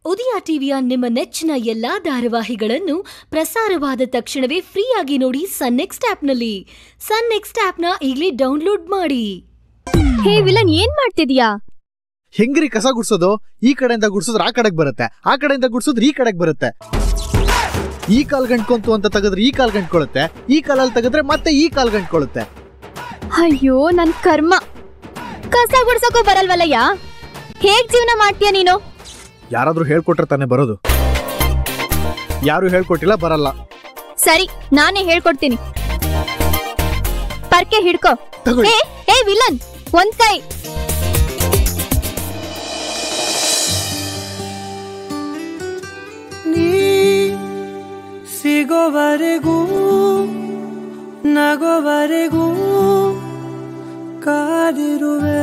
ಉದಯ ಟಿವಿಯ ನಿಮ್ಮ ನೆಚ್ಚಿನ ಎಲ್ಲಾ ಧಾರಾವಾಹಿಗಳನ್ನು ಪ್ರಸಾರವಾದ ತಕ್ಷಣವೇ ಫ್ರೀಯಾಗಿ ನೋಡಿ ಸನ್ ನೆಕ್ಸ್ಟ್ ಆಪ್ನಲ್ಲಿ ಸನ್ ನೆಕ್ಸ್ಟ್ ಆಪ್ನ ಈಗಲೇ ಡೌನ್ಲೋಡ್ ಮಾಡಿ ಹೇ ವಿಲನ್ ಏನ್ ಮಾಡ್ತಿದ್ಯಾ ಹೆಂಗ್ರಿ ಕಸ ಗುಡ್ಸೋದು ಈ ಕಡೆಯಿಂದ ಗುಡ್ಸಿದ್ರೆ ಆ ಕಡೆಗೆ ಬರುತ್ತೆ ಆ ಕಡೆಯಿಂದ ಗುಡ್ಸಿದ್ರೆ ಈ ಕಡೆಗೆ ಬರುತ್ತೆ ಈ ಕಾಲ್ ಗಂಟ್ಕೊಂತು ಅಂತ ತೆಗೆದ್ರೆ ಈ ಕಾಲ್ ಗಂಟ್ಕೊಳ್ಳುತ್ತೆ ಈ ಕಾಲಲ್ಲಿ ತೆಗೆದ್ರೆ ಮತ್ತೆ ಈ ಕಾಲ್ ಗಂಟ್ಕೊಳ್ಳುತ್ತೆ ಅಯ್ಯೋ ನನ್ ಕರ್ಮ ಕಸ ಗುಡ್ಸಕ್ಕೂ ಬರಲ್ವಲ್ಲಯ್ಯ ಹೇಗ್ ಜೀವನ ಮಾಡ್ತೀಯ ನೀನು ಯಾರಾದ್ರೂ ಹೇಳ್ಕೊಟ್ರೆ ತಾನೇ ಬರೋದು ಯಾರು ಹೇಳ್ಕೊಟ್ಟಿಲ್ಲ ಬರಲ್ಲ ಸರಿ ನಾನೇ ಹೇಳ್ಕೊಡ್ತೀನಿ ಪರ್ಕೆ ಹಿಡ್ಕೋ ತಗೊಳ್ಳಿ. ಏ ಏ ವಿಲನ್ ಒಂದ್ ಕೈ ನೀ ಸಿಗೋವರೆಗೂ ನಗೋವರೆಗೂ ಕಾದಿರುವೆ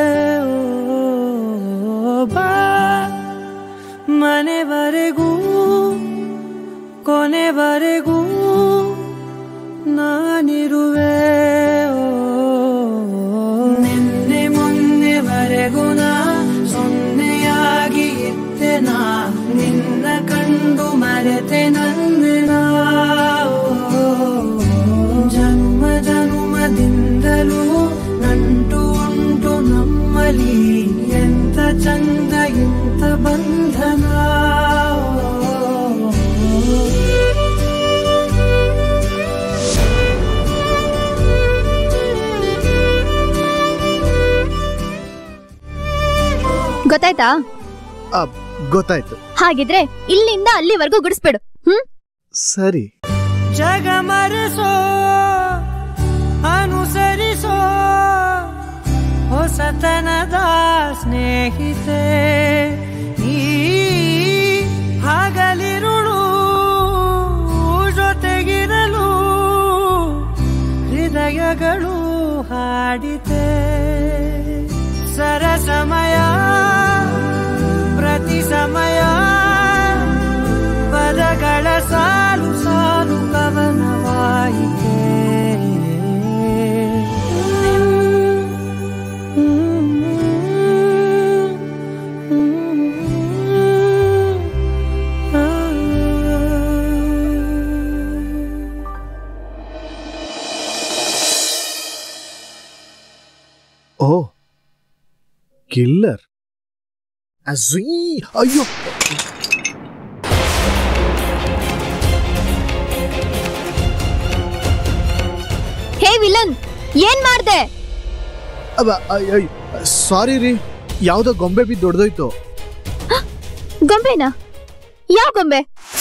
ಓ ಬಾ ಮನೆವರೆಗೂ ಕೊನೆವರೆಗೂ ನಾನಿರುವೆ ಓ ನಿನ್ನೆ ಮೊನ್ನೆವರೆಗೂ ನಾ ಸೊನ್ನೆಯಾಗಿ ಇದ್ದೆ ನಾ ನಿನ್ನ ಕಂಡು ಮರೆತೆ ನನ್ನ ಜನ್ಮ ಜನ್ಮದಿಂದಲೂ ನಂಟು ಉಂಟು ನಮ್ಮಲಿ ಎಂತ ಚಂದ ಎಂತ ಬಂಧನ ಗೊತ್ತಾಯ್ತಾ ಆ, ಗೊತ್ತಾಯ್ತು ಹಾಗಿದ್ರೆ ಇಲ್ಲಿಂದ ಅಲ್ಲಿವರೆಗೂ ಗುಡಿಸ್ಬಿಡು ಹ್ಮ್ ಸರಿ ಜಗ ಮರೆಸೋ ಅನುಸರಿಸೋ ಹೊಸತನದ ಸ್ನೇಹಿತೆ ಈ ಹಗಲಿರುಳು ಜೊತೆಗಿರಲು ಹೃದಯಗಳು ಹಾಡಿತೆ ಸರಸಮಯ ಪ್ರತಿ ಸಮಯ ಪದಗಳ ಸಾಲು ಸಾಲು ಕವನವಾಯಿತೆ ಓ ಕಿಲ್ಲರ್ ಅಜ್ಜೀ, ಅಯ್ಯೋ ಹೇ ವಿಲನ್ ಏನ್ ಮಾಡ್ದೆ ಸಾರಿ ರೀ ಯಾವ್ದೋ ಗೊಂಬೆ ಬಿದ್ದು ದೊಡ್ಡದೋಯ್ತು ಗೊಂಬೆನಾ ಯಾವ ಗೊಂಬೆ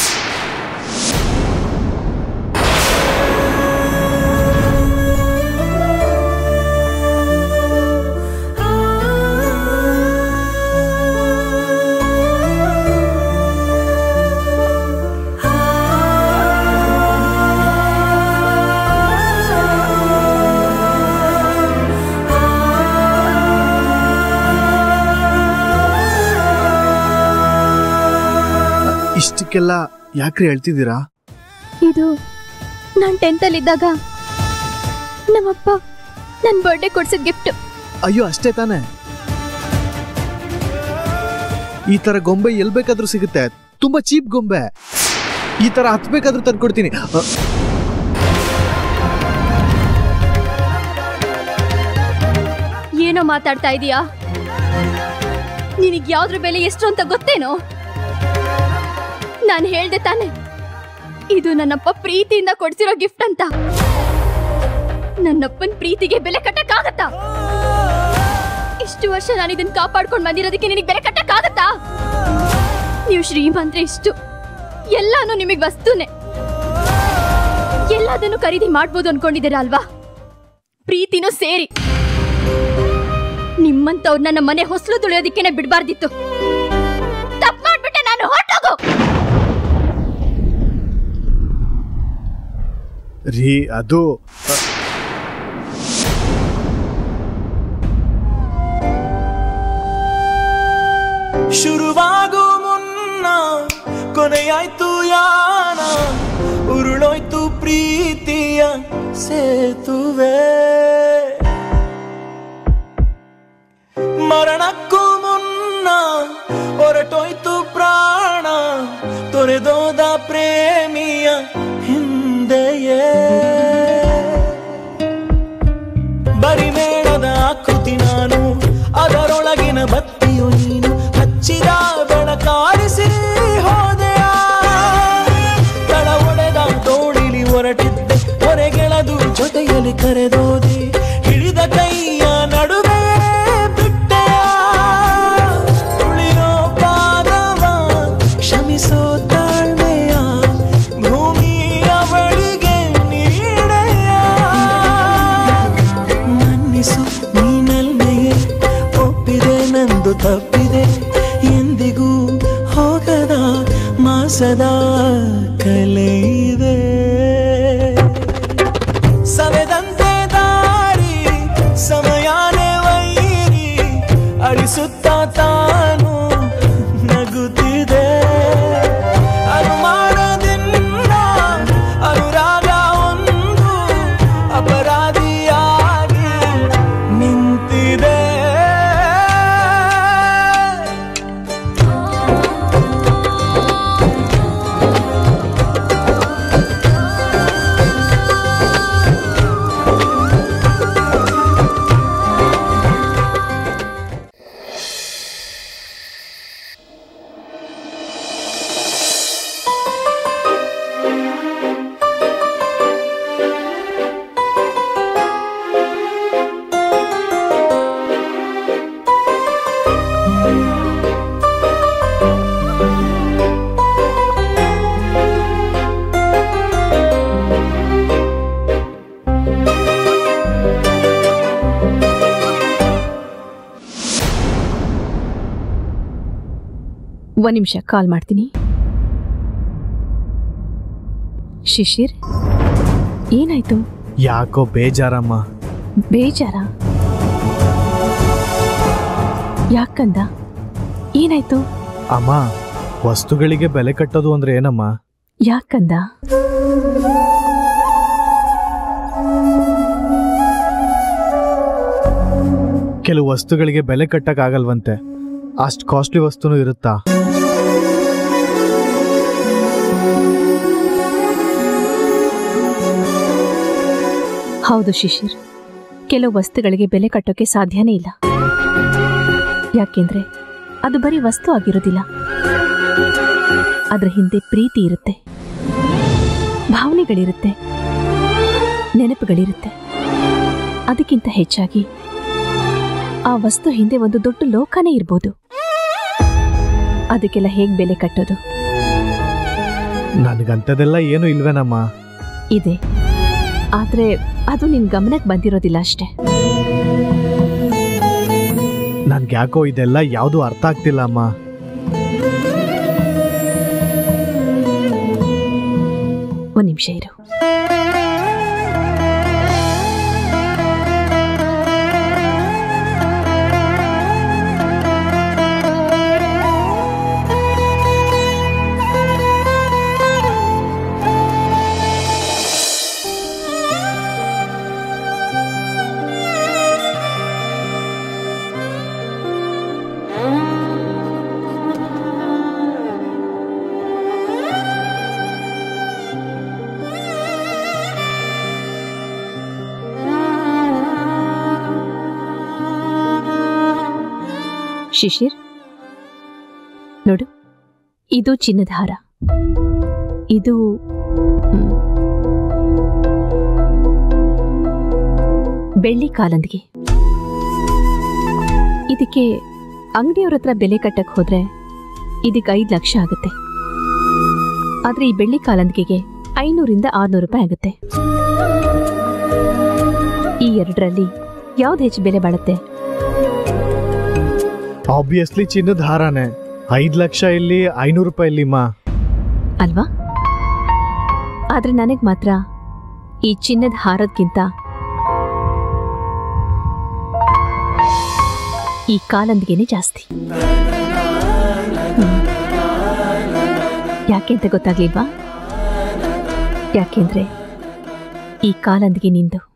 ಇಷ್ಟಕ್ಕೆಲ್ಲ ಯಾಕ್ರಿ ಹೇಳ್ತಿದ್ದೀರಾ ಇದು ನಾನ್ ಟೆಂತ್ ಅಲ್ಲಿ ಇದ್ದಾಗ ನಮ್ಮಪ್ಪ ನನ್ ಬರ್ಡೇ ಕೊಡ್ಸಿದ್ ಗಿಫ್ಟ್ ಅಯ್ಯೋ ಅಷ್ಟೇ ತಾನೆ ಈ ತರ ಗೊಂಬೆ ಎಲ್ ಬೇಕಾದ್ರೂ ಸಿಗುತ್ತೆ ತುಂಬಾ ಚೀಪ್ ಗೊಂಬೆ ಈ ತರ ಹತ್ಬೇಕಾದ್ರೂ ತಂದ್ಕೊಡ್ತೀನಿ ಅ, ಏನೋ ಮಾತಾಡ್ತಾ ಇದೀಯಾ ನಿನಗ್ ಯಾವ್ದ್ರ ಬೆಲೆ ಎಷ್ಟು ಅಂತ ಗೊತ್ತೇನೋ ನಾನು ಹೇಳ್ದೆ ತಾನೆ ಇದು ನನ್ನಪ್ಪ ಪ್ರೀತಿಯಿಂದ ಕೊಡ್ಸಿರೋ ಗಿಫ್ಟ್ ಅಂತ ನನ್ನಪ್ಪನ್ ಪ್ರೀತಿಗೆ ಬೆಲೆ ಕಟ್ಟಕ್ಕಾಗತ್ತಾ ಇಷ್ಟು ವರ್ಷ ನಾನು ಇದನ್ನ ಕಾಪಾಡ್ಕೊಂಡ್ ಬಂದಿರೋದಕ್ಕೆ ನಿನಗೆ ಬೆಲೆ ಕಟ್ಟಕ್ಕಾಗತ್ತಾ ನೀವು ಶ್ರೀಮಂತ್ರೆ ಇಷ್ಟು ಎಲ್ಲಾನು ನಿಮಗೆ ವಸ್ತುನೆ ಎಲ್ಲದನ್ನು ಖರೀದಿ ಮಾಡ್ಬೋದು ಅನ್ಕೊಂಡಿದ್ದೀರಾ ಅಲ್ವಾ ಪ್ರೀತಿನೂ ಸೇರಿ ನಿಮ್ಮಂತವ್ರು ನನ್ನ ಮನೆ ಹೊಸಲು ತುಳಿಯೋದಿಕ್ಕೇನೆ ಬಿಡ್ಬಾರ್ದಿತ್ತು ತಪ್ಪು ಮಾಡ್ಬಿಟ್ಟೆ ನಾನು ಹೊರಟೋಗು ರೀ ಅದು ಅ, ಶುರುವಾಗೋ ಮುನ್ನ ಕೊನೆಯಾಯ್ತು ಯಾನ ಉರುಳೋಯ್ತು ಪ್ರೀತಿಯ ಸೇತುವೆ ಮರಣಕ್ಕೂ ಮುನ್ನ ಹೊರಟೋಯ್ತು ಪ್ರಾಣ ತೊರೆದೋದ ಪ್ರೇಮಿಯ ಹಿಂದೆಯೇ ಬರಿಮೇಳದ ಆಕೃತಿ ನಾನು ಅದರೊಳಗಿನ ಬತ್ತಿಯು ನೀನು ಹಚ್ಚಿದ ಬೆಳಕಾರಿಸಿ ಹೋದೆಯ ತಳ ಒಡೆದ ತೋಳಿಲಿ ಹೊರಟಿದ್ದೆ ಹೊರಗೆಳದು ಜೊತೆಯಲ್ಲಿ ಕರೆದೋದೆ ಹಿಡಿದ ಕೈಯ ನಡುವೆ ಬಿಟ್ಟೆಯ ತುಳಿಯೋ ಪಾದವ ಕ್ಷಮಿಸೋ ತಾಳ್ಮೆಯ ಭೂಮಿಯ ಬಳಿಗೆ ನೀಡೆಯ ಮನ್ನಿಸು ನೀನಲ್ಲೆಯೇ ಒಪ್ಪಿದೆ ನಂದು ತಪ್ಪಿದೆ ಎಂದಿಗೂ ಹೋಗದ ಮಾಸದ ಕಲೆಯಿದೆ ಸವೆದಂತೆ ದಾರಿ ಸಮಯಾನೇ ವೈರಿ ಅಳಿಸುತ್ತ ತಾನು ನಗುತ್ತಿದೆ ಅನುಮಾನದಿಂದ ಅನುರಾಗ ಒಂದು ಅಪರಾಧಿಯಾಗಿ ನಿಂತಿದೆ ಒಂದು ನಿಮಿಷ ಕಾಲ್ ಮಾಡ್ತೀನಿ ಶಿಶಿರ್ ಏನಾಯ್ತು ಯಾಕೋ ಬೇಜಾರಮ್ಮ ಬೇಜಾರ ಯಾಕಂದ ಏನಾಯ್ತು ಅಮ್ಮ ವಸ್ತುಗಳಿಗೆ ಬೆಲೆ ಕಟ್ಟೋದು ಅಂದ್ರೆ ಏನಮ್ಮ ಯಾಕಂದ ಕೆಲವು ವಸ್ತುಗಳಿಗೆ ಬೆಲೆ ಕಟ್ಟಕ್ಕಾಗಲ್ವಂತೆ ಅಷ್ಟು ಕಾಸ್ಟ್ಲಿ ವಸ್ತುನೂ ಇರುತ್ತಾ ಹೌದು ಶಿಶಿರ್ ಕೆಲವು ವಸ್ತುಗಳಿಗೆ ಬೆಲೆ ಕಟ್ಟೋಕೆ ಸಾಧ್ಯನೇ ಇಲ್ಲ ಯಾಕೆಂದ್ರೆ ಅದು ಬರೀ ವಸ್ತು ಆಗಿರೋದಿಲ್ಲ ಅದರ ಹಿಂದೆ ಪ್ರೀತಿ ಇರುತ್ತೆ ಭಾವನೆಗಳಿರುತ್ತೆ ನೆನಪುಗಳಿರುತ್ತೆ ಅದಕ್ಕಿಂತ ಹೆಚ್ಚಾಗಿ ಆ ವಸ್ತು ಹಿಂದೆ ಒಂದು ದೊಡ್ಡ ಲೋಕನೇ ಇರ್ಬೋದು ಅದಕ್ಕೆಲ್ಲ ಹೇಗ್ ಬೆಲೆ ಕಟ್ಟೋದು ನನಗಂಥದ್ದೆಲ್ಲ ಏನೂ ಇಲ್ವೇನಮ್ಮ ಇದೆ ಆದ್ರೆ ಅದು ನಿನ್ ಗಮನಕ್ಕೆ ಬಂದಿರೋದಿಲ್ಲ ಅಷ್ಟೇ ನನ್ಗೆ ಯಾಕೋ ಇದೆಲ್ಲ ಯಾವುದು ಅರ್ಥ ಆಗ್ತಿಲ್ಲ ಅಮ್ಮ ಒಂದ್ ನಿಮಿಷ ಇರು ಶಿಶಿರ್ ನೋಡು ಇದು ಚಿನ್ನದ ಹಾರ ಇದು ಮ್, ಬೆಳ್ಳಿ ಕಾಲಂದಿಗೆ ಇದಕ್ಕೆ ಅಂಗಡಿಯವ್ರ ಹತ್ರ ಬೆಲೆ ಕಟ್ಟಕ್ ಹೋದ್ರೆ ಇದಕ್ಕೆ ಐದು ಲಕ್ಷ ಆಗುತ್ತೆ ಆದ್ರೆ ಈ ಬೆಳ್ಳಿ ಕಾಲಂದಿಗೆಗೆ ಐನೂರಿಂದ ಆರ್ನೂರು ರೂಪಾಯಿ ಆಗುತ್ತೆ ಈ ಎರಡರಲ್ಲಿ ಯಾವ್ದು ಹೆಚ್ಚು ಬೆಲೆ ಬಾಳುತ್ತೆ ಆಬ್ವಿಯಸ್ಲಿ ಚಿನ್ನದ ಹಾರಾನೆ ಐದು ಲಕ್ಷ ಇಲ್ಲಿ ಐನೂರು ರೂಪಾಯಿ ಇಲ್ಲಿಮ್ಮ ಅಲ್ವಾ ಆದ್ರೆ ನನಗ್ ಮಾತ್ರ ಈ ಚಿನ್ನದ ಹಾರದ್ಕಿಂತ ಈ ಕಾಲಂದಿಗೆನೆ ಜಾಸ್ತಿ ಹ್ಮ್. ಯಾಕೆ ಅಂತ ಗೊತ್ತಾಗ್ಲಿಲ್ವಾ ಯಾಕೆಂದ್ರೆ ಈ ಕಾಲಂದಿಗೆ ನಿಂದು